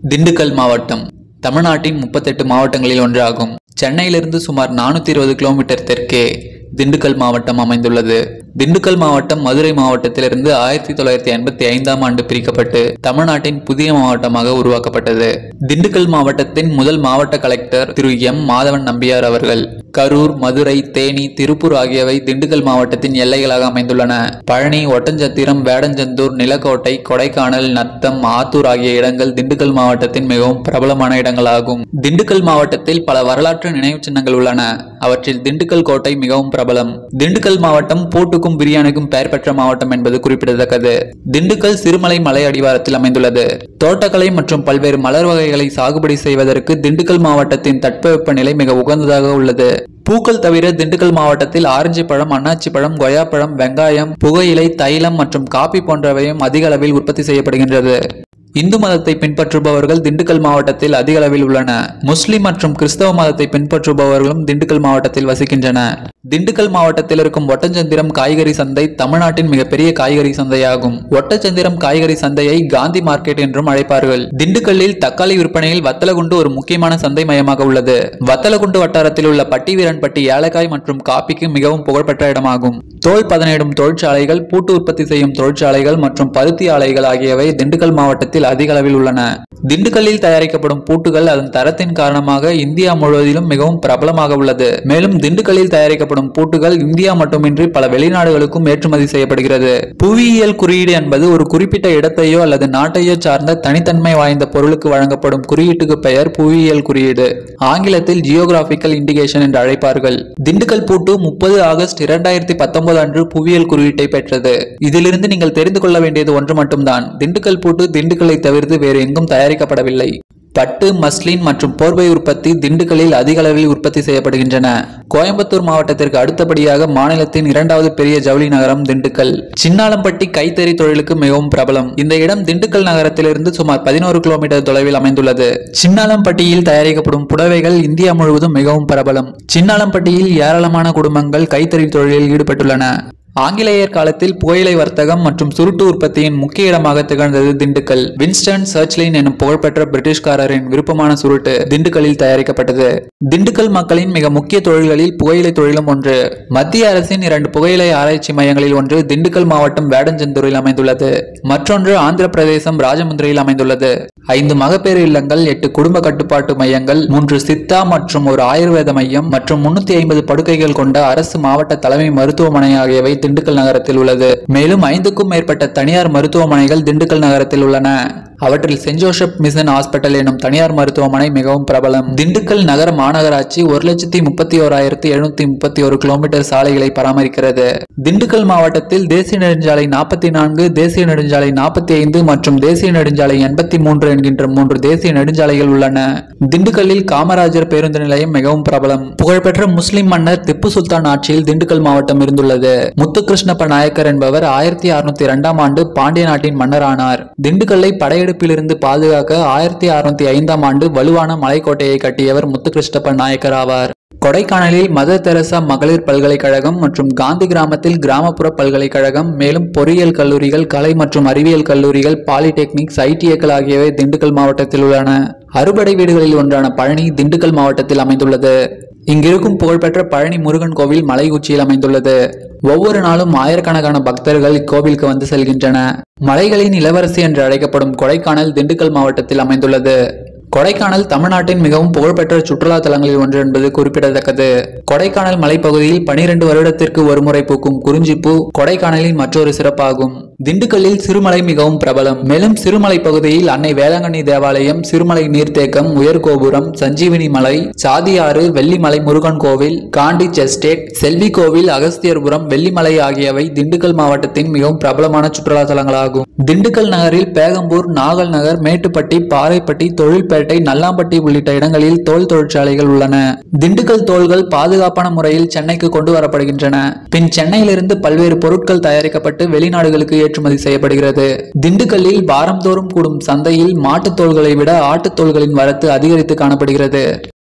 திண்டுக்கல் மாவட்டம் தமிழ்நாட்டின் முப்பத்தெட்டு மாவட்டங்களில் ஒன்றாகும் சென்னையிலிருந்து சுமார் நானூற்றி இருபது கிலோமீட்டர் தெற்கே திண்டுக்கல் மாவட்டம் அமைந்துள்ளது திண்டுக்கல் மாவட்டம் மதுரை மாவட்டத்திலிருந்து ஆயிரத்தி தொள்ளாயிரத்தி எண்பத்தி ஐந்தாம் ஆண்டு பிரிக்கப்பட்டு தமிழ்நாட்டின் புதிய மாவட்டமாக உருவாக்கப்பட்டது திண்டுக்கல் மாவட்டத்தின் முதல் மாவட்ட கலெக்டர் திரு எம் மாதவன் நம்பியார் அவர்கள் கரூர் மதுரை தேனி திருப்பூர் ஆகியவை திண்டுக்கல் மாவட்டத்தின் எல்லைகளாக அமைந்துள்ளன பழனி ஒட்டஞ்சத்திரம் வேடஞ்சந்தூர் நிலக்கோட்டை கொடைக்கானல் நத்தம் ஆத்தூர் ஆகிய இடங்கள் திண்டுக்கல் மாவட்டத்தின் மிகவும் பிரபலமான இடங்களாகும் திண்டுக்கல் மாவட்டத்தில் பல வரலாற்று நினைவுச் சின்னங்கள் உள்ளன அவற்றில் திண்டுக்கல் கோட்டை மிகவும் பிரபலம் திண்டுக்கல் மாவட்டம் பூட்டுக்கும் பிரியாணிக்கும் பெயர் பெற்ற மாவட்டம் என்பது குறிப்பிடத்தக்கது திண்டுக்கல் சிறுமலை மலை அடிவாரத்தில் அமைந்துள்ளது தோட்டக்கலை மற்றும் பல்வேறு மலர் வகைகளை சாகுபடி செய்வதற்கு திண்டுக்கல் மாவட்டத்தின் தட்பவெப்ப நிலை மிக உகந்ததாக உள்ளது பூக்கள் தவிர திண்டுக்கல் மாவட்டத்தில் ஆரஞ்சு பழம் அன்னாச்சி பழம் கொய்யாப்பழம் வெங்காயம் புகையிலை தைலம் மற்றும் காபி போன்றவையும் அதிக அளவில் உற்பத்தி செய்யப்படுகின்றது இந்து மதத்தை பின்பற்றுபவர்கள் திண்டுக்கல் மாவட்டத்தில் அதிக அளவில் உள்ளன முஸ்லிம் மற்றும் கிறிஸ்தவ மதத்தை பின்பற்றுபவர்களும் திண்டுக்கல் மாவட்டத்தில் வசிக்கின்றன திண்டுக்கல் மாவட்டத்தில் இருக்கும் ஒட்டச்சந்திரம் காய்கறி சந்தை தமிழ்நாட்டின் மிகப்பெரிய காய்கறி சந்தையாகும் ஒட்டச்சந்திரம் காய்கறி சந்தையை காந்தி மார்க்கெட் என்றும் அழைப்பார்கள் திண்டுக்கல்லில் தக்காளி விற்பனையில் வத்தலகுண்டு ஒரு முக்கியமான சந்தை மையமாக உள்ளது வத்தலகுண்டு வட்டாரத்தில் உள்ள பட்டிவீரன்பட்டி ஏலக்காய் மற்றும் காப்பிக்கு மிகவும் புகழ்பெற்ற இடமாகும் தோல் பதனிடும் தொழிற்சாலைகள் பூட்டு உற்பத்தி செய்யும் தொழிற்சாலைகள் மற்றும் பருத்தி ஆலைகள் ஆகியவை திண்டுக்கல் மாவட்டத்தில் அதிக அளவில் உள்ளன திண்டுக்கல்லில் தயாரிக்கப்படும் பூட்டுகள் அதன் தரத்தின் காரணமாக இந்தியா முழுவதிலும் மிகவும் பிரபலமாக உள்ளது மேலும் திண்டுக்கல்லில் தயாரிக்கப்படும் பூட்டுகள் இந்தியா மட்டுமின்றி பல வெளிநாடுகளுக்கும் ஏற்றுமதி செய்யப்படுகிறது புவியியல் குறியீடு என்பது ஒரு குறிப்பிட்ட இடத்தையோ அல்லது நாட்டையோ சார்ந்த தனித்தன்மை வாய்ந்த பொருளுக்கு வழங்கப்படும் குறியீட்டுக்கு பெயர் புவியியல் குறியீடு ஆங்கிலத்தில் ஜியோகிராபிக்கல் இண்டிகேஷன் என்று அழைப்பார்கள் திண்டுக்கல் பூட்டு முப்பது ஆகஸ்ட் இரண்டாயிரத்தி பத்தொன்பது அன்று புவியியல் குறியீட்டை பெற்றது இதிலிருந்து நீங்கள் தெரிந்து கொள்ள வேண்டியது ஒன்று மட்டும்தான் திண்டுக்கல் பூட்டு திண்டுக்கல்லை தவிர்த்து வேறு எங்கும் தயாரிக்கப்படவில்லை பட்டு மஸ்லின் மற்றும் போர்வை உற்பத்தி திண்டுக்கல்லில் அதிக அளவில் உற்பத்தி செய்யப்படுகின்றன கோயம்புத்தூர் மாவட்டத்திற்கு அடுத்தபடியாக மாநிலத்தின் இரண்டாவது பெரிய ஜவுளி நகரம் திண்டுக்கல் சின்னாளம்பட்டி கைத்தறி தொழிலுக்கு மிகவும் பிரபலம் இந்த இடம் திண்டுக்கல் நகரத்திலிருந்து சுமார் பதினோரு கிலோமீட்டர் தொலைவில் அமைந்துள்ளது சின்னாளம்பட்டியில் தயாரிக்கப்படும் புடவைகள் இந்தியா முழுவதும் மிகவும் பிரபலம் சின்னாளம்பட்டியில் ஏராளமான குடும்பங்கள் கைத்தறி தொழிலில் ஈடுபட்டுள்ளன ஆங்கிலேயர் காலத்தில் புகையிலை வர்த்தகம் மற்றும் சுருட்டு உற்பத்தியின் முக்கிய இடமாக திகழ்ந்தது திண்டுக்கல் வின்ஸ்டன் சர்ச்லைன் எனும் புகழ்பெற்ற பிரிட்டிஷ்காரரின் விருப்பமான சுருட்டு திண்டுக்கல்லில் தயாரிக்கப்பட்டது திண்டுக்கல் மக்களின் மிக முக்கிய தொழில்களில் புகையிலை தொழிலும் ஒன்று மத்திய அரசின் இரண்டு புகையிலை ஆராய்ச்சி மையங்களில் ஒன்று திண்டுக்கல் மாவட்டம் வேடஞ்சந்தூரில் அமைந்துள்ளது மற்றொன்று ஆந்திர பிரதேசம் ராஜமுந்திரியில் அமைந்துள்ளது ஐந்து மகப்பேறு இல்லங்கள் எட்டு குடும்ப கட்டுப்பாட்டு மையங்கள் மூன்று சித்தா மற்றும் ஒரு ஆயுர்வேத மையம் மற்றும் முன்னூத்தி ஐம்பது படுக்கைகள் கொண்ட அரசு மாவட்ட தலைமை மருத்துவமனை ஆகியவை திண்டுக்கல் நகரத்தில் உள்ளது மேலும் ஐந்துக்கும் மேற்பட்ட தனியார் மருத்துவமனைகள் திண்டுக்கல் நகரத்தில் உள்ளன அவற்றில் சென்ட் ஜோசப் மிஷன் ஹாஸ்பிட்டல் எனும் தனியார் மருத்துவமனை மிகவும் பிரபலம் திண்டுக்கல் நகர மாநகராட்சி ஒரு லட்சத்தி முப்பத்தி ஓராயிரத்தி எழுநூத்தி முப்பத்தி ஒரு கிலோமீட்டர் சாலைகளை பராமரிக்கிறது திண்டுக்கல் மாவட்டத்தில் தேசிய நெடுஞ்சாலை நாற்பத்தி நான்கு தேசிய நெடுஞ்சாலை நாற்பத்தி ஐந்து மற்றும் தேசிய நெடுஞ்சாலை எண்பத்தி மூன்று என்கின்ற மூன்று தேசிய நெடுஞ்சாலைகள் உள்ளன திண்டுக்கல்லில் காமராஜர் பேருந்து நிலையம் மிகவும் பிரபலம் புகழ்பெற்ற முஸ்லிம் மன்னர் திப்பு சுல்தான் ஆட்சியில் திண்டுக்கல் மாவட்டம் இருந்துள்ளது முத்துகிருஷ்ணப்ப நாயக்கர் என்பவர் ஆயிரத்தி அறுநூத்தி இரண்டாம் ஆண்டு பாண்டிய நாட்டின் மன்னரானார் திண்டுக்கல்லை படையெடுப்பிலிருந்து பாதுகாக்க ஆயிரத்தி அறுநூத்தி ஐந்தாம் ஆண்டு வலுவான மலைக்கோட்டையை கட்டியவர் முத்துகிருஷ்ணப்ப நாயக்கர் ஆவார் கொடைக்கானலில் மதர் தெரசா மகளிர் பல்கலைக்கழகம் மற்றும் காந்தி கிராமத்தில் கிராமப்புற பல்கலைக்கழகம் மேலும் பொறியியல் கல்லூரிகள் கலை மற்றும் அறிவியல் கல்லூரிகள் பாலிடெக்னிக்ஸ் ஐடிஐக்கள் ஆகியவை திண்டுக்கல் மாவட்டத்தில் உள்ளன அறுபடை வீடுகளில் ஒன்றான பழனி திண்டுக்கல் மாவட்டத்தில் அமைந்துள்ளது இங்கிருக்கும் புகழ்பெற்ற பழனி முருகன் கோவில் மலை உச்சியில் அமைந்துள்ளது ஒவ்வொரு நாளும் ஆயிரக்கணக்கான பக்தர்கள் இக்கோவிலுக்கு வந்து செல்கின்றன மலைகளின் இளவரசி என்று அழைக்கப்படும் கொடைக்கானல் திண்டுக்கல் மாவட்டத்தில் அமைந்துள்ளது கொடைக்கானல் தமிழ்நாட்டின் மிகவும் புகழ்பெற்ற சுற்றுலா தலங்களில் ஒன்று என்பது குறிப்பிடத்தக்கது கொடைக்கானல் மலைப்பகுதியில் பனிரெண்டு வருடத்திற்கு ஒருமுறை பூக்கும் குறிஞ்சிப்பூ கொடைக்கானலின் மற்றொரு சிறப்பாகும் திண்டுக்கல்லில் சிறுமலை மிகவும் பிரபலம் மேலும் சிறுமலை பகுதியில் அன்னை வேளாங்கண்ணி தேவாலயம் சிறுமலை நீர்த்தேக்கம் உயர்கோபுரம் சஞ்சீவினி மலை சாதியாறு வெள்ளிமலை முருகன் கோவில் காண்டி எஸ்டேட் செல்வி கோவில் அகஸ்தியர்புரம் வெள்ளிமலை ஆகியவை திண்டுக்கல் மாவட்டத்தின் மிகவும் பிரபலமான சுற்றுலா தலங்களாகும் திண்டுக்கல் நகரில் பேகம்பூர் நாகல் நகர் மேட்டுப்பட்டி பாறைப்பட்டி தொழில்பேட்டை நல்லாம்பட்டி உள்ளிட்ட இடங்களில் தோல் தொழிற்சாலைகள் உள்ளன திண்டுக்கல் தோள்கள் பாதுகாப்பான முறையில் சென்னைக்கு கொண்டு வரப்படுகின்றன பின் சென்னையிலிருந்து பல்வேறு பொருட்கள் தயாரிக்கப்பட்டு வெளிநாடுகளுக்கு ஏற்றுமதி செய்யப்படுகிறது திண்டுக்கல்லில் வாரந்தோறும் கூடும் சந்தையில் மாட்டுத் தோள்களை விட ஆட்டுத் தோள்களின் வரத்து அதிகரித்து காணப்படுகிறது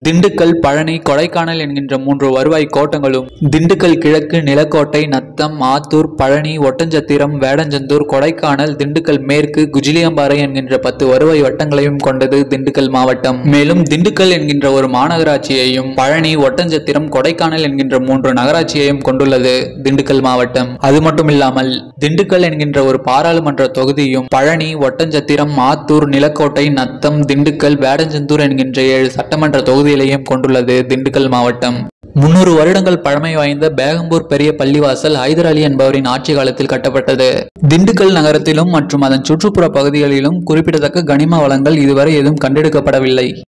திண்டுக்கல் பழனி கொடைக்கானல் என்கின்ற மூன்று வருவாய் கோட்டங்களும் திண்டுக்கல் கிழக்கு நிலக்கோட்டை நத்தம் ஆத்தூர் பழனி ஒட்டஞ்சத்திரம் வேடஞ்சந்தூர் கொடைக்கானல் திண்டுக்கல் மேற்கு குஜிலியம்பாறை என்கின்ற பத்து வருவாய் வட்டங்களையும் கொண்டது திண்டுக்கல் மாவட்டம் மேலும் திண்டுக்கல் என்கின்ற ஒரு மாநகராட்சியையும் பழனி ஒட்டஞ்சத்திரம் கொடைக்கானல் என்கின்ற மூன்று நகராட்சியையும் கொண்டுள்ளது திண்டுக்கல் மாவட்டம் அது மட்டுமில்லாமல் திண்டுக்கல் என்கின்ற ஒரு பாராளுமன்ற தொகுதியும் பழனி ஒட்டஞ்சத்திரம் ஆத்தூர் நிலக்கோட்டை நத்தம் திண்டுக்கல் வேடஞ்சந்தூர் என்கின்ற ஏழு சட்டமன்ற தொகுதிகளையும் கொண்டுள்ளது திண்டுக்கல் மாவட்டம் முன்னூறு வருடங்கள் பழமை வாய்ந்த பேகம்பூர் பெரிய பள்ளிவாசல் ஹைதர் அலி என்பவரின் ஆட்சி காலத்தில் கட்டப்பட்டது திண்டுக்கல் நகரத்திலும் மற்றும் அதன் சுற்றுப்புற பகுதிகளிலும் குறிப்பிடத்தக்க கனிம வளங்கள் இதுவரை எதுவும் கண்டெடுக்கப்படவில்லை